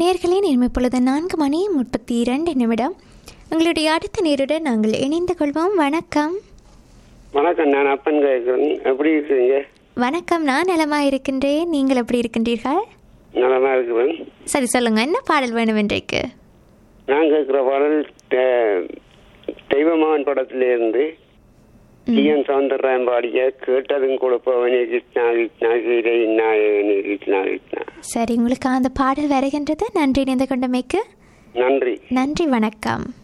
நேர்களே நேர்மை பொழுது நான்கு மணி முப்பத்தி இரண்டு நிமிடம் உங்களுடைய அடுத்த நேருடன் நாங்கள் இணைந்து கொள்வோம் வணக்கம் வணக்கம் நான் அப்பன் கேட்குறேன் எப்படி இருக்கீங்க வணக்கம் நான் நலமா இருக்கின்றேன் நீங்கள் எப்படி இருக்கின்றீர்கள் நலமா இருக்கிறேன் சரி சொல்லுங்க என்ன பாடல் வேணும் இன்றைக்கு நான் கேட்குற பாடல் தெ- தெய்வமகன் படத்திலிருந்து டிஎன் சவுந்தரராயன் பாடிய கேட்டதும் கொடுப்பவனே கிருஷ்ணா கிருஷ்ணா கீதை நாயகனே கிருஷ்ணா கிருஷ்ணா சரி உங்களுக்கு அந்த பாடல் வருகின்றது நன்றி இணைந்து கொண்டமைக்கு நன்றி நன்றி வணக்கம்